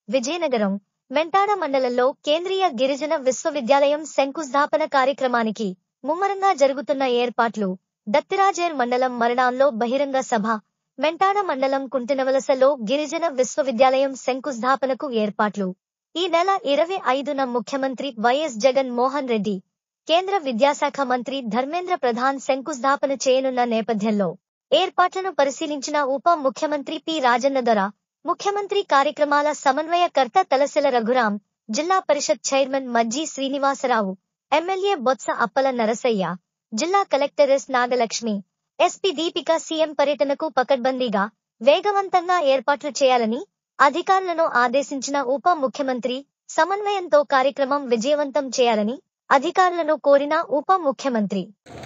విజయనగరం మెంటాడ మండలంలో కేంద్రీయ గిరిజన విశ్వవిద్యాలయం శంకుస్థాపన కార్యక్రమానికి ముమ్మరంగా జరుగుతున్న ఏర్పాట్లు దత్తిరాజేర్ మండలం మరణాల్లో బహిరంగ సభ మెంటాడ మండలం కుంటినవలసలో గిరిజన విశ్వవిద్యాలయం శంకుస్థాపనకు ఏర్పాట్లు ఈ నెల ఇరవై ఐదున ముఖ్యమంత్రి వైఎస్ జగన్ మోహన్ రెడ్డి కేంద్ర విద్యాశాఖ మంత్రి ధర్మేంద్ర ప్రధాన్ శంకుస్థాపన చేయనున్న నేపథ్యంలో ఏర్పాట్లను పరిశీలించిన ఉప ముఖ్యమంత్రి పి రాజన్నదొర ముఖ్యమంత్రి కార్యక్రమాల సమన్వయకర్త తలసిల రఘురాం జిల్లా పరిషత్ చైర్మన్ మజ్జి శ్రీనివాసరావు ఎమ్మెల్యే బొత్స అప్పల నరసయ్య జిల్లా collector S Nagalakshmi SP Deepika CM పర్యటనకు పకడ్బందీగా వేగవంతంగా ఏర్పాట్లు చేయాలని అధికారులను ఆదేశించిన ఉప ముఖ్యమంత్రి సమన్వయంతో కార్యక్రమం విజయవంతం చేయాలని అధికారులను కోరిన ఉప ముఖ్యమంత్రి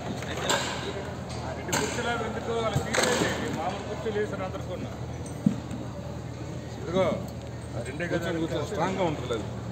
రెండు కుర్చీలు ఎందుకు వాళ్ళ తీసేయండి మామూలు కుర్చీలు వేసారు అందరికీ ఇదిగో ఆ రెండే కదా స్ట్రాంగ్గా ఉంటుంది అది